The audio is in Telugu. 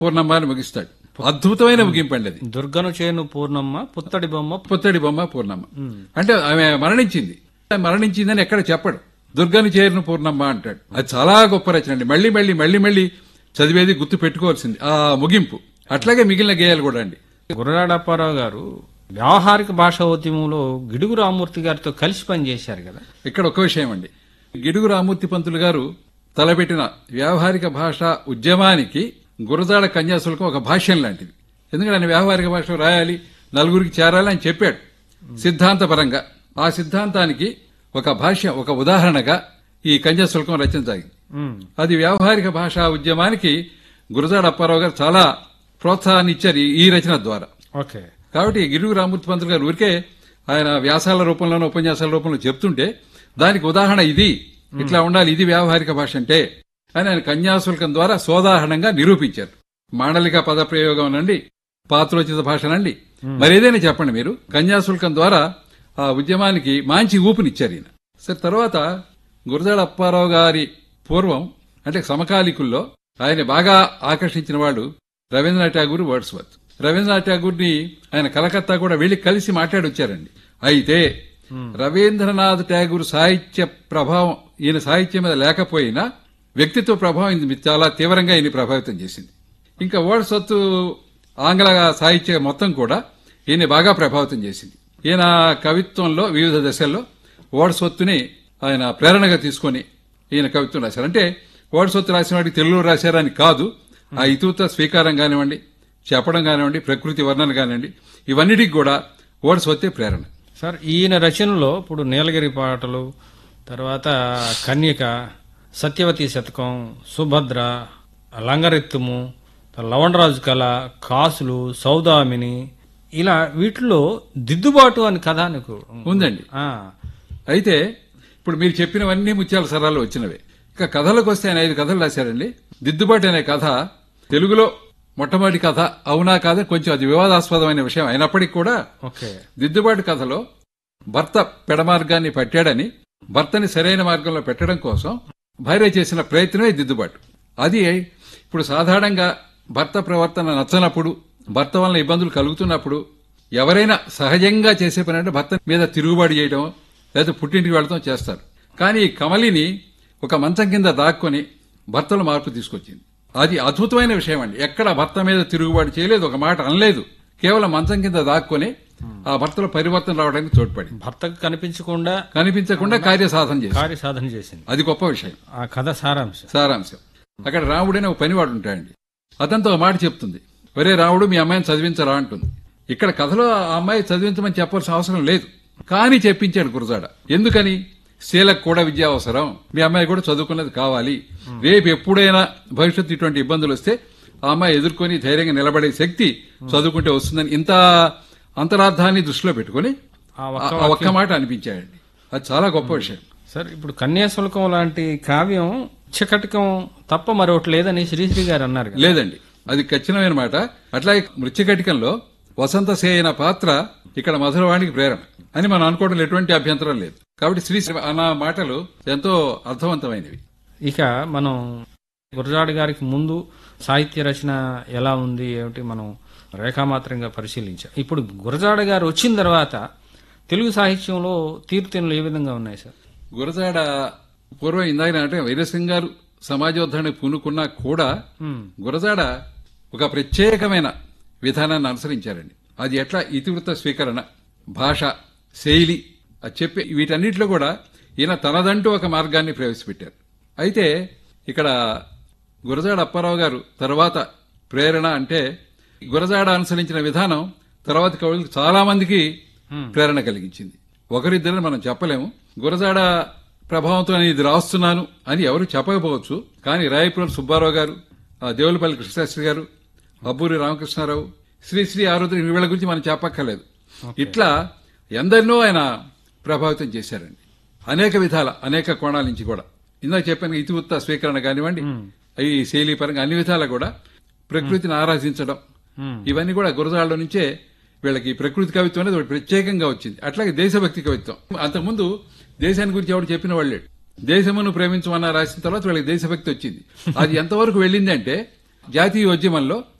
పూర్ణమ్మ అని ముగిస్తాడు అద్భుతమైన ముగింపు అండి అది దుర్గను చేను పూర్ణమ్మ పుత్తడి బొమ్మ పుత్తడి బొమ్మ పూర్ణమ్మ అంటే ఆమె మరణించింది ఆమె మరణించిందని ఎక్కడ చెప్పడు దుర్గను చేరును పూర్ణమ్మ అంటాడు అది చాలా గొప్ప రచన అండి మళ్ళీ మళ్ళీ మళ్ళీ మళ్ళీ చదివేది గుర్తు పెట్టుకోవాల్సింది ఆ ముగింపు అట్లాగే మిగిలిన గేయాలు కూడా అండి గుర్రాడ అప్పారావు గారు వ్యావహారిక భాషా ఉద్యమంలో గిడుగు రామూర్తి గారితో కలిసి పనిచేశారు కదా ఇక్కడ ఒక విషయం అండి గిడుగు రామూర్తి పంతులు గారు తలపెట్టిన వ్యావహారిక భాష ఉద్యమానికి గురజాడ కన్యాశుల్కం ఒక భాష్యం లాంటిది ఎందుకంటే ఆయన వ్యావహారిక భాష రాయాలి నలుగురికి చేరాలి అని చెప్పాడు సిద్ధాంతపరంగా ఆ సిద్ధాంతానికి ఒక భాష్యం ఒక ఉదాహరణగా ఈ కన్యాశుల్కం రచించసాగింది ఉమ్, అది వ్యావహారిక భాషా ఉద్యమానికి గురజాడ అప్పారావు గారు చాలా ప్రోత్సాహాన్ని ఇచ్చారు ఈ- ఈ రచన ద్వారా ఓకే కాబట్టి గిరుగు రామూర్తి పంతులు గారు ఊరికే ఆయన వ్యాసాల రూపంలోనూ ఉపన్యాసాల రూపంలో చెప్తుంటే దానికి ఉదాహరణ ఇది ఇట్లా ఉండాలి ఇది వ్యావహారిక భాష అంటే అని ఆయన కన్యాశుల్కం ద్వారా సోదాహరణంగా నిరూపించారు మాండలిక పద ప్రయోగం నండి పాత్రోచిత భాషనండి మరి ఏదైనా చెప్పండి మీరు కన్యాశుల్కం ద్వారా ఆ ఉద్యమానికి మంచి ఊపునిచ్చారు ఈయన సరే తర్వాత గురజాడ అప్పారావు గారి పూర్వం అంటే సమకాలికుల్లో ఆయన బాగా ఆకర్షించిన వాడు రవీంద్రనాథ్ ఠాగూర్ వర్డ్స్వర్త్ రవీంద్రనాథ్ ఠాగూర్ని ఆయన కలకత్తా కూడా వెళ్లి కలిసి మాట్లాడొచ్చారండి అయితే రవీంద్రనాథ్ ఠాగూర్ సాహిత్య ప్రభావం ఈయన సాహిత్యం మీద లేకపోయినా వ్యక్తిత్వ ప్రభావం ఇది చాలా తీవ్రంగా ఈయన ప్రభావితం చేసింది ఇంకా వర్డ్స్వర్త్ ఆంగ్ల సాహిత్య మొత్తం కూడా ఈయన బాగా ప్రభావితం చేసింది ఈయన కవిత్వంలో వివిధ దశల్లో వర్డ్స్వర్త్ని ఆయన ప్రేరణగా తీసుకొని ఈయన కవిత్వం రాశారు అంటే వర్డ్స్వర్త్ రాసిన వాడికి తెలుగులో రాశారని కాదు ఆ ఇతుత స్వీకారం కానివ్వండి చెప్పడం కానివ్వండి ప్రకృతి వర్ణన కానివ్వండి ఇవన్నిటికి కూడా వర్డ్స్వర్తే ప్రేరణ సార్ ఈయన రచనలో ఇప్పుడు నీలగిరి పాటలు తర్వాత కన్యక సత్యవతి శతకం సుభద్ర లంగరెత్తుము లవణరాజు కళ కాసులు సౌదామిని ఇలా వీటిలో దిద్దుబాటు అని కథ నీకు ఉందండి ఆ, అయితే ఇప్పుడు మీరు చెప్పినవన్నీ ముత్యాల సరాలు వచ్చినవే ఇక కథలకు వస్తే ఆయన ఐదు కథలు రాశారండి దిద్దుబాటు అనే కథ తెలుగులో మొట్టమొదటి కథ అవునా కాదని కొంచెం అది వివాదాస్పదమైన విషయం అయినప్పటికీ కూడా ఓకే దిద్దుబాటు కథలో భర్త పెడమార్గాన్ని పట్టాడని భర్తని సరైన మార్గంలో పెట్టడం కోసం భార్య చేసిన ప్రయత్నమే దిద్దుబాటు అది ఇప్పుడు సాధారణంగా భర్త ప్రవర్తన నచ్చనప్పుడు భర్త వలన ఇబ్బందులు కలుగుతున్నప్పుడు ఎవరైనా సహజంగా చేసే పని అంటే భర్త మీద తిరుగుబాటు చేయడం లేదా పుట్టింటికి వెళ్ళడం చేస్తారు కానీ ఈ కమలిని ఒక మంచం కింద దాక్కొని భర్తలో మార్పు తీసుకొచ్చింది అది అద్భుతమైన విషయం అండి ఎక్కడ భర్త మీద తిరుగుబాటు చేయలేదు ఒక మాట అనలేదు కేవలం మంచం కింద దాక్కొని ఆ భర్తలో పరివర్తన రావడానికి తోడ్పడింది భర్తకు కనిపించకుండా కనిపించకుండా కార్యసాధన చేసింది కార్య సాధన చేసింది అది గొప్ప విషయం ఆ కథ సారాంశం సారాంశం అక్కడ రాముడైన ఒక పనివాడు ఉంటాడండి అతనితో ఒక మాట చెప్తుంది ఒరే రాముడు మీ అమ్మాయిని చదివించరా అంటుంది ఇక్కడ కథలో ఆ అమ్మాయి చదివించమని చెప్పాల్సిన అవసరం లేదు కానీ చెప్పించాడు గురజాడ ఎందుకని స్త్రీలకు కూడా విద్య అవసరం మీ అమ్మాయి కూడా చదువుకున్నది కావాలి రేపు ఎప్పుడైనా భవిష్యత్తు ఇటువంటి ఇబ్బందులు వస్తే ఆ అమ్మాయి ఎదుర్కొని ధైర్యంగా నిలబడే శక్తి చదువుకుంటే వస్తుందని ఇంత అంతరార్థాన్ని దృష్టిలో పెట్టుకుని ఆ ఆ- ఆ ఒక్క మాట అనిపించాడండి అది చాలా గొప్ప విషయం సార్ ఇప్పుడు కన్యాశుల్కం లాంటి కావ్యం చికటకం తప్ప మరొకటి లేదని శ్రీశ్రీ గారు అన్నారు కదా. లేదండి అది ఖచ్చితమైన మాట అట్లాగే మృత్యకటికంలో వసంత సేయన పాత్ర ఇక్కడ మధురవాణికి ప్రేరణ అని మనం అనుకోవడం ఎటువంటి అభ్యంతరం లేదు కాబట్టి శ్రీ అన్న మాటలు ఎంతో అర్థవంతమైనవి ఇక మనం గురజాడ గారికి ముందు సాహిత్య రచన ఎలా ఉంది ఏమిటి మనం రేఖామాత్రంగా పరిశీలించాం ఇప్పుడు గురజాడ గారు వచ్చిన తర్వాత తెలుగు సాహిత్యంలో తీర్థనులు ఏ విధంగా ఉన్నాయి సార్ గురజాడ పూర్వం ఇందాక అంటే వైరసింగ్ గారు సమాజోద్ధరణకు పూనుకున్నా కూడా ఉమ్, గురజాడ ఒక ప్రత్యేకమైన విధానాన్ని అనుసరించారండి అది ఎట్లా ఇతివృత్త స్వీకరణ భాష శైలి అది చెప్పే వీటన్నిటిలో కూడా ఈయన తనదంటూ ఒక మార్గాన్ని ప్రవేశపెట్టారు అయితే ఇక్కడ గురజాడ అప్పారావు గారు తర్వాత ప్రేరణ అంటే గురజాడ అనుసరించిన విధానం తర్వాత కవులకు చాలా మందికి ప్రేరణ కలిగించింది ఒకరిద్దరిని మనం చెప్పలేము గురజాడ ప్రభావంతో నేను ఇది రాస్తున్నాను అని ఎవరు చెప్పకపోవచ్చు కానీ రాయపురం సుబ్బారావు గారు ఆ దేవులపల్లి కృష్ణశాస్త్రి గారు అబ్బూరి రామకృష్ణారావు శ్రీశ్రీ ఆరుద్రి వీళ్ళ గురించి మనం చెప్పక్కర్లేదు ఇట్లా ఎందరినో ఆయన ప్రభావితం చేశారండి అనేక విధాల అనేక కోణాల నుంచి కూడా ఇందాక చెప్పాను ఇతివృత్త స్వీకరణ కానివ్వండి ఈ శైలి పరంగా అన్ని విధాలా కూడా ప్రకృతిని ఆరాధించడం ఉమ్, ఇవన్నీ కూడా గురజాళ్ళ నుంచే వీళ్ళకి ఈ ప్రకృతి కవిత్వం అనేది ఒకటి ప్రత్యేకంగా వచ్చింది అట్లాగే దేశభక్తి కవిత్వం అంతకుముందు దేశాన్ని గురించి ఎవడు చెప్పిన వాళ్ళే దేశమును ప్రేమించమన్నా రాసిన తర్వాత వీళ్ళకి దేశభక్తి వచ్చింది అది ఎంతవరకు వెళ్ళింది అంటే జాతీయోద్యమంలో